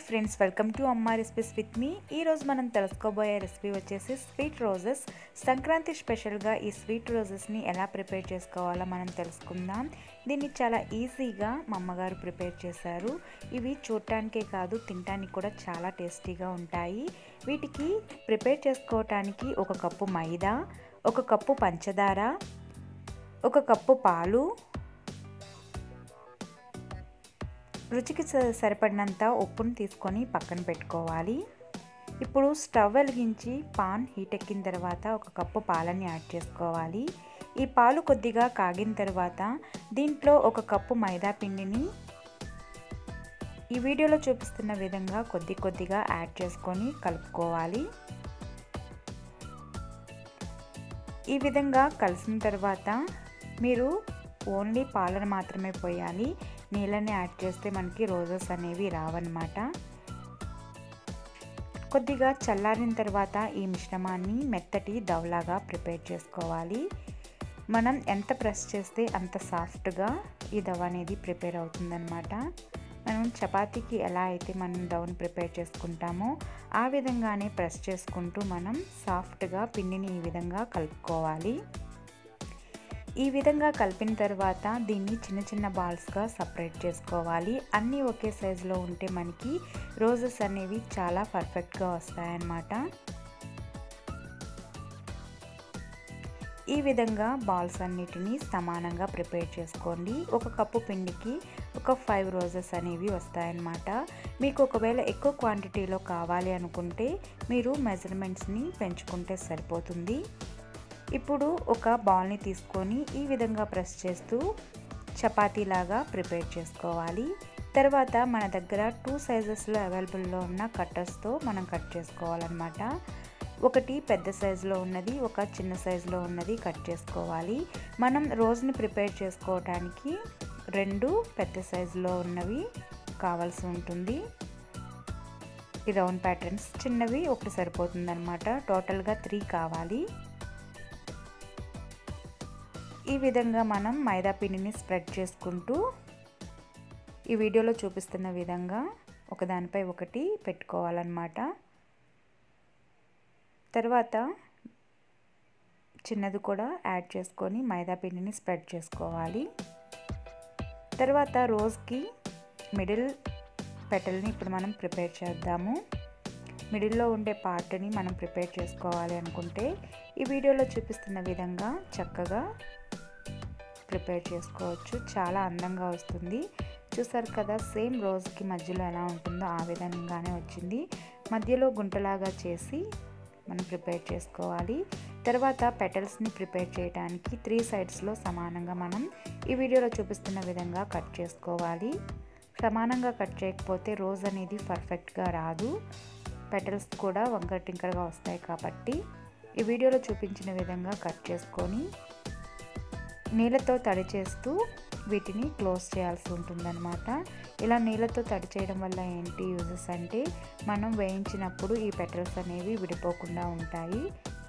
friends welcome to Amma recipes with me ఈరోజు మనం తెలుసుకోబోయే రెసిపీ వచ్చేసి స్వీట్ రోజెస్ సంక్రాంతి స్పెషల్గా ఈ స్వీట్ రోజెస్ని ఎలా ప్రిపేర్ చేసుకోవాలో మనం తెలుసుకుందాం దీన్ని చాలా ఈజీగా మా అమ్మగారు ప్రిపేర్ చేశారు ఇవి చూడటానికే కాదు తినడానికి కూడా చాలా టేస్టీగా ఉంటాయి వీటికి ప్రిపేర్ చేసుకోవటానికి ఒక కప్పు మైదా ఒక కప్పు పంచదార ఒక కప్పు పాలు రుచికి స- సరిపడినంత ఉప్పును తీసుకొని పక్కన పెట్టుకోవాలి ఇప్పుడు స్టవ్ వెలిగించి పాన్ హీట్ ఎక్కిన తర్వాత ఒక కప్పు పాలని యాడ్ చేసుకోవాలి ఈ పాలు కొద్దిగా కాగిన తర్వాత దీంట్లో ఒక కప్పు మైదా పిండిని ఈ వీడియోలో చూపిస్తున్న విధంగా కొద్ది కొద్దిగా యాడ్ చేసుకొని కలుపుకోవాలి ఈ విధంగా కలిసిన తర్వాత మీరు ఓన్లీ పాలను మాత్రమే పోయాలి నీళ్ళని యాడ్ చేస్తే మనకి రోజెస్ అనేవి రావన్నమాట కొద్దిగా చల్లారిన తర్వాత ఈ మిశ్రమాన్ని మెత్తటి దవలాగా ప్రిపేర్ చేసుకోవాలి మనం ఎంత ప్రెస్ చేస్తే అంత సాఫ్ట్గా ఈ దవ అనేది ప్రిపేర్ అవుతుందన్నమాట మనం చపాతీకి ఎలా అయితే మనం దవను ప్రిపేర్ చేసుకుంటామో ఆ విధంగానే ప్రెస్ చేసుకుంటూ మనం సాఫ్ట్గా పిండిని ఈ విధంగా కలుపుకోవాలి ఈ విధంగా కలిపిన తర్వాత దీన్ని చిన్న చిన్న బాల్స్గా సపరేట్ చేసుకోవాలి అన్నీ ఒకే సైజులో ఉంటే మనకి రోజెస్ అనేవి చాలా పర్ఫెక్ట్గా వస్తాయన్నమాట ఈ విధంగా బాల్స్ అన్నిటినీ సమానంగా ప్రిపేర్ చేసుకోండి ఒక కప్పు పిండికి ఒక ఫైవ్ రోజెస్ అనేవి వస్తాయన్నమాట మీకు ఒకవేళ ఎక్కువ క్వాంటిటీలో కావాలి అనుకుంటే మీరు మెజర్మెంట్స్ని పెంచుకుంటే సరిపోతుంది ఇప్పుడు ఒక బాల్ని తీసుకొని ఈ విధంగా ప్రెస్ చేస్తూ చపాతీలాగా ప్రిపేర్ చేసుకోవాలి తర్వాత మన దగ్గర టూ సైజెస్లో అవైలబుల్లో ఉన్న కట్టర్స్తో మనం కట్ చేసుకోవాలన్నమాట ఒకటి పెద్ద సైజులో ఉన్నది ఒక చిన్న సైజులో ఉన్నది కట్ చేసుకోవాలి మనం రోజుని ప్రిపేర్ చేసుకోవడానికి రెండు పెద్ద సైజులో ఉన్నవి కావాల్సి ఉంటుంది ఈ రౌండ్ ప్యాటర్న్స్ చిన్నవి ఒకటి సరిపోతుంది అనమాట టోటల్గా త్రీ కావాలి ఈ విధంగా మనం మైదా పిండిని స్ప్రెడ్ చేసుకుంటూ ఈ వీడియోలో చూపిస్తున్న విధంగా ఒకదానిపై ఒకటి పెట్టుకోవాలన్నమాట తర్వాత చిన్నది కూడా యాడ్ చేసుకొని మైదా పిండిని స్ప్రెడ్ చేసుకోవాలి తర్వాత రోజ్కి మిడిల్ పెటల్ని ఇప్పుడు మనం ప్రిపేర్ చేద్దాము మిడిల్లో ఉండే పార్ట్ని మనం ప్రిపేర్ చేసుకోవాలి అనుకుంటే ఈ వీడియోలో చూపిస్తున్న విధంగా చక్కగా ప్రిపేర్ చేసుకోవచ్చు చాలా అందంగా వస్తుంది చూసారు కదా సేమ్ రోజుకి మధ్యలో ఎలా ఉంటుందో ఆ విధంగానే వచ్చింది మధ్యలో గుంటలాగా చేసి మనం ప్రిపేర్ చేసుకోవాలి తర్వాత పెటల్స్ని ప్రిపేర్ చేయడానికి త్రీ సైడ్స్లో సమానంగా మనం ఈ వీడియోలో చూపిస్తున్న విధంగా కట్ చేసుకోవాలి సమానంగా కట్ చేయకపోతే రోజ్ అనేది పర్ఫెక్ట్గా రాదు పెటల్స్ కూడా వంకర టింకరగా వస్తాయి కాబట్టి ఈ వీడియోలో చూపించిన విధంగా కట్ చేసుకొని నీళ్ళతో తడి చేస్తూ వీటిని క్లోజ్ చేయాల్సి ఉంటుందన్నమాట ఇలా నీళ్ళతో తడి చేయడం వల్ల ఏంటి యూజెస్ అంటే మనం వేయించినప్పుడు ఈ పెటల్స్ అనేవి విడిపోకుండా ఉంటాయి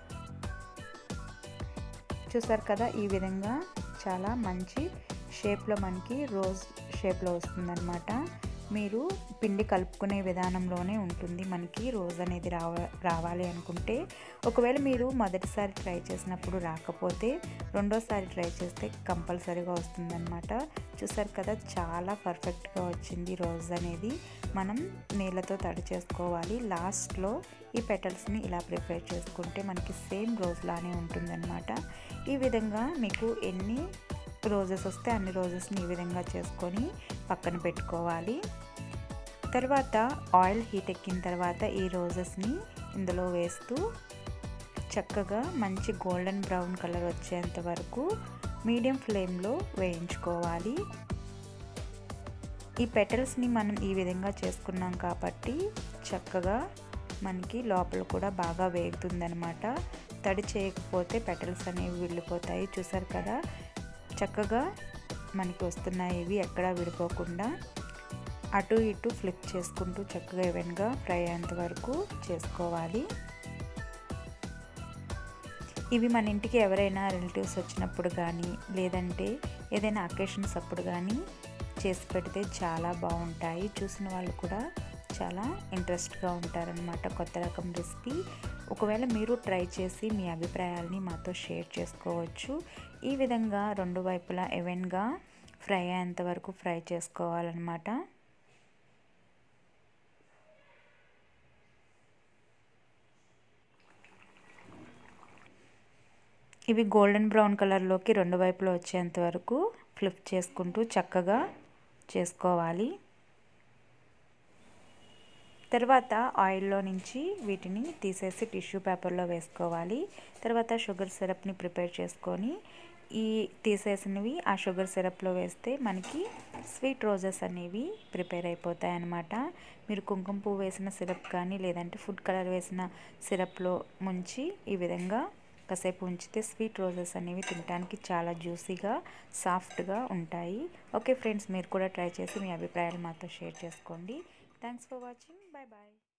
చూసారు కదా ఈ విధంగా చాలా మంచి షేప్లో మనకి రోజ్ షేప్లో వస్తుందన్నమాట మీరు పిండి కలుపుకునే విధానంలోనే ఉంటుంది మనకి రోజ్ అనేది రావ రావాలి అనుకుంటే ఒకవేళ మీరు మొదటిసారి ట్రై చేసినప్పుడు రాకపోతే రెండోసారి ట్రై చేస్తే కంపల్సరీగా వస్తుందన్నమాట చూసారు కదా చాలా పర్ఫెక్ట్గా వచ్చింది రోజ్ అనేది మనం నీళ్ళతో తడి చేసుకోవాలి లాస్ట్లో ఈ పెటల్స్ని ఇలా ప్రిపేర్ చేసుకుంటే మనకి సేమ్ రోజ్ లానే ఉంటుందన్నమాట ఈ విధంగా మీకు ఎన్ని రోజెస్ వస్తే అన్ని రోజెస్ని ఈ విధంగా చేసుకొని పక్కన పెట్టుకోవాలి తర్వాత ఆయిల్ హీట్ ఎక్కిన తర్వాత ఈ రోజెస్ని ఇందులో వేస్తూ చక్కగా మంచి గోల్డెన్ బ్రౌన్ కలర్ వచ్చేంత వరకు మీడియం ఫ్లేమ్లో వేయించుకోవాలి ఈ పెటల్స్ని మనం ఈ విధంగా చేసుకున్నాం కాబట్టి చక్కగా మనకి లోపల కూడా బాగా వేగుతుందనమాట తడి చేయకపోతే పెటల్స్ అనేవి వెళ్ళిపోతాయి చూసారు కదా చక్కగా మనకి వస్తున్నాయి ఇవి ఎక్కడా విడిపోకుండా అటు ఇటు ఫ్లిప్ చేసుకుంటూ చక్కగా ఈవెన్గా ఫ్రై అయ్యేంత వరకు చేసుకోవాలి ఇవి మన ఇంటికి ఎవరైనా రిలేటివ్స్ వచ్చినప్పుడు కానీ లేదంటే ఏదైనా అకేషన్స్ అప్పుడు కానీ చేసి పెడితే చాలా బాగుంటాయి చూసిన వాళ్ళు కూడా చాలా ఇంట్రెస్ట్గా ఉంటారనమాట కొత్త రకం రెసిపీ ఒకవేళ మీరు ట్రై చేసి మీ అభిప్రాయాల్ని మాతో షేర్ చేసుకోవచ్చు ఈ విధంగా రెండు వైపులా ఎవెన్గా ఫ్రై అయ్యేంత వరకు ఫ్రై చేసుకోవాలన్నమాట ఇవి గోల్డెన్ బ్రౌన్ కలర్లోకి రెండు వైపులో వచ్చేంత వరకు ఫ్లిప్ చేసుకుంటూ చక్కగా చేసుకోవాలి తర్వాత ఆయిల్లో నుంచి వీటిని తీసేసి టిష్యూ పేపర్లో వేసుకోవాలి తర్వాత షుగర్ సిరప్ని ప్రిపేర్ చేసుకొని ఈ తీసేసినవి ఆ షుగర్ సిరప్లో వేస్తే మనకి స్వీట్ రోజెస్ అనేవి ప్రిపేర్ అయిపోతాయి అన్నమాట మీరు కుంకుమ పువ్వు వేసిన సిరప్ కానీ లేదంటే ఫుడ్ కలర్ వేసిన సిరప్లో ముంచి ఈ విధంగా కాసేపు ఉంచితే స్వీట్ రోజెస్ అనేవి తినడానికి చాలా జ్యూసీగా సాఫ్ట్గా ఉంటాయి ఓకే ఫ్రెండ్స్ మీరు కూడా ట్రై చేసి మీ అభిప్రాయాలు మాతో షేర్ చేసుకోండి thanks for watching bye bye